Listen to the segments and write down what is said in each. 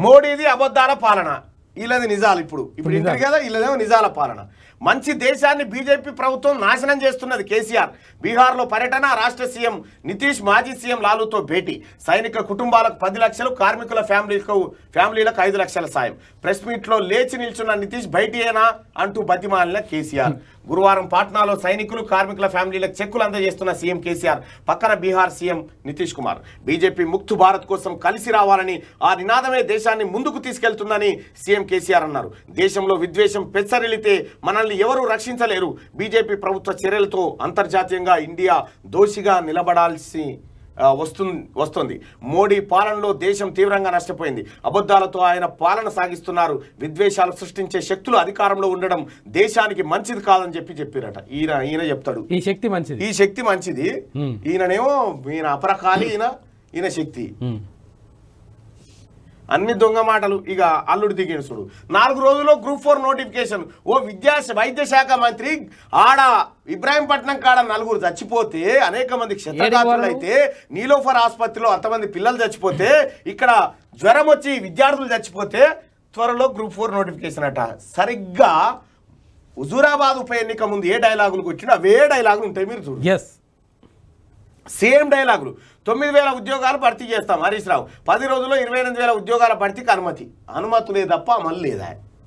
మోడీది అబద్ధాల పాలన వీళ్ళది నిజాలు ఇప్పుడు ఇప్పుడు ఇంటారు కదా వీళ్ళదేమో నిజాల పాలన మంచి దేశాన్ని బీజేపీ ప్రభుత్వం నాశనం చేస్తున్నది కేసీఆర్ బీహార్లో పర్యటన రాష్ట్ర సీఎం నితీష్ మాజీ సీఎం లాలూతో భేటీ సైనిక కుటుంబాలకు పది లక్షలు కార్మికుల ఫ్యామిలీలకు ఫ్యామిలీలకు ఐదు లక్షల సాయం ప్రెస్ మీట్లో లేచి నిల్చున్న నితీష్ బయటియేనా అంటూ బతిమాలిన కేసీఆర్ గురువారం పాట్నాలో సైనికులు కార్మికుల ఫ్యామిలీలకు చెక్కులు అందజేస్తున్న సీఎం కేసీఆర్ పక్కన బీహార్ సీఎం నితీష్ కుమార్ బీజేపీ ముక్తు భారత్ కోసం కలిసి రావాలని ఆ నినాదమే దేశాన్ని ముందుకు తీసుకెళ్తుందని సీఎం కేసీఆర్ అన్నారు దేశంలో విద్వేషం పెచ్చరిల్లితే మనల్ని ఎవరూ రక్షించలేరు బీజేపీ ప్రభుత్వ చర్యలతో అంతర్జాతీయంగా ఇండియా దోషిగా నిలబడాల్సి ఆ, వస్తుంది వస్తుంది మోడీ పాలనలో దేశం తీవ్రంగా నష్టపోయింది అబద్ధాలతో ఆయన పాలన సాగిస్తున్నారు విద్వేషాలు సృష్టించే శక్తులు అధికారంలో ఉండడం దేశానికి మంచిది కాదని చెప్పి చెప్పారట ఈయన ఈయన చెప్తాడు ఈ శక్తి మంచిది ఈ శక్తి మంచిది Hmm. ఈయననేమో ఈయన అపరకాలి ఈయన ఈయన శక్తి ఉమ్. అన్ని దొంగ మాటలు ఇక అల్లుడు దిగిన చూడు నాలుగు రోజుల్లో గ్రూప్ ఫోర్ నోటిఫికేషన్ ఓ విద్యా వైద్య శాఖ మంత్రి ఆడ ఇబ్రాహీంపట్నం కాడ నలుగురు చచ్చిపోతే అనేక మంది క్షతగాత్రులు అయితే నీలోఫర్ ఆసుపత్రిలో అంతమంది పిల్లలు చచ్చిపోతే ఇక్కడ జ్వరం వచ్చి విద్యార్థులు చచ్చిపోతే త్వరలో గ్రూప్ ఫోర్ నోటిఫికేషన్ అట సరిగ్గా హుజూరాబాద్ ఉప ఎన్నిక ముందు ఏ డైలాగులు వచ్చినా అవే డైలాగులు ఉంటాయి మీరు చూడు ఎస్ సేమ్ డైలాగులు తొమ్మిది వేల ఉద్యోగాలు భర్తీ చేస్తాం హరీష్ రావు పది రోజుల్లో ఇరవై ఎనిమిది వేల ఉద్యోగాల భర్తీకి అనుమతి అనుమతులే తప్ప అమలు లేదా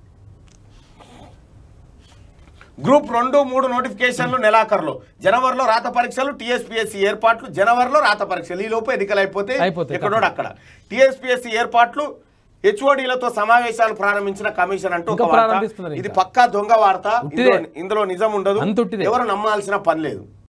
గ్రూప్ రెండు మూడు నోటిఫికేషన్లు నెలాఖరులో జనవరిలో రాత పరీక్షలు టీఎస్పీఎస్సీ ఏర్పాట్లు జనవరిలో రాత పరీక్షలు ఈ లోపు ఎన్నికలు అయిపోతే అయిపోతాయి. ఎక్కడోడు అక్కడ టీఎస్పీఎస్సీ ఏర్పాట్లు హెచ్ఓడీలతో సమావేశాలు ప్రారంభించిన కమిషన్ అంటూ ఒక ఇంకా వార్త ప్రారంభిస్తున్నారు ఇది ఇంకా. పక్కా దొంగ వార్త ఉట్టిదే. ఇందులో ఇందులో నిజం ఉండదు అంత ఉట్టిదే. ఎవరు నమ్మాల్సిన పని లేదు